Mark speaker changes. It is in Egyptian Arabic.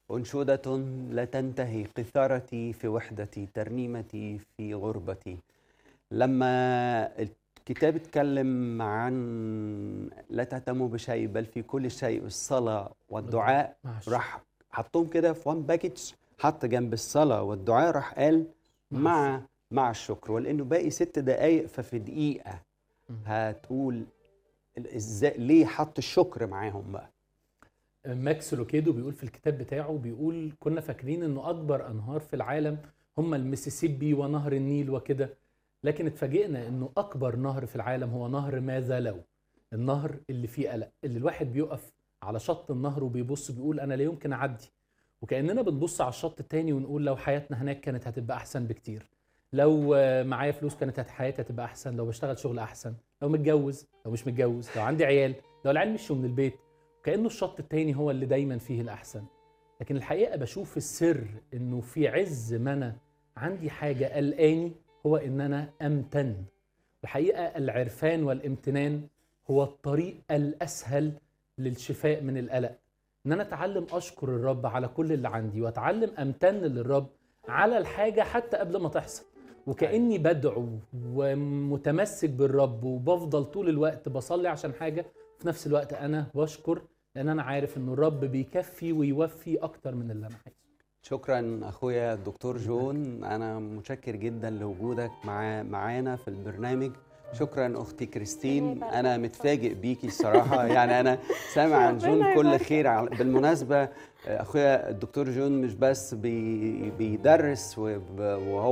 Speaker 1: أنشودة لا تنتهي قثارتي في وحدتي ترنيمتي في غربتي لما الكتاب اتكلم عن لا تهتموا بشيء بل في كل شيء الصلاة والدعاء
Speaker 2: مع الشكر.
Speaker 1: راح حطهم كده في وان باكج حط جنب الصلاة والدعاء راح قال
Speaker 2: مع
Speaker 1: مع مع الشكر ولأنه باقي ست دقايق ففي دقيقة
Speaker 2: مم.
Speaker 1: هتقول ازاي ليه حط الشكر معاهم بقى
Speaker 2: ماكس لوكيدو بيقول في الكتاب بتاعه بيقول كنا فاكرين انه اكبر انهار في العالم هم المسيسيبي ونهر النيل وكده لكن اتفاجئنا انه اكبر نهر في العالم هو نهر ماذا لو النهر اللي فيه قلق اللي الواحد بيقف على شط النهر وبيبص بيقول انا لا يمكن اعدي وكاننا بنبص على الشط التاني ونقول لو حياتنا هناك كانت هتبقى احسن بكتير لو آه، معايا فلوس كانت هت- حياتي هتبقى احسن لو بشتغل شغل احسن لو متجوز لو مش متجوز لو عندي عيال لو العيال مشوا من البيت كانه الشط التاني هو اللي دايما فيه الاحسن لكن الحقيقه بشوف السر انه في عز ما انا عندي حاجه قلقاني هو ان انا امتن الحقيقه العرفان والامتنان هو الطريق الاسهل للشفاء من القلق ان انا اتعلم اشكر الرب على كل اللي عندي واتعلم امتن للرب على الحاجه حتى قبل ما تحصل وكاني بدعو ومتمسك بالرب وبفضل طول الوقت بصلي عشان حاجه في نفس الوقت انا بشكر لان انا عارف انه الرب بيكفي ويوفي اكتر من اللي انا عايزه
Speaker 1: شكرا اخويا الدكتور جون انا متشكر جدا لوجودك مع معانا في البرنامج شكرا اختي كريستين انا متفاجئ بيكي الصراحه يعني انا سامع عن جون
Speaker 3: ربنا
Speaker 1: كل
Speaker 3: يبارك.
Speaker 1: خير على- بالمناسبه اخويا الدكتور جون مش بس بي بيدرس وب- وهو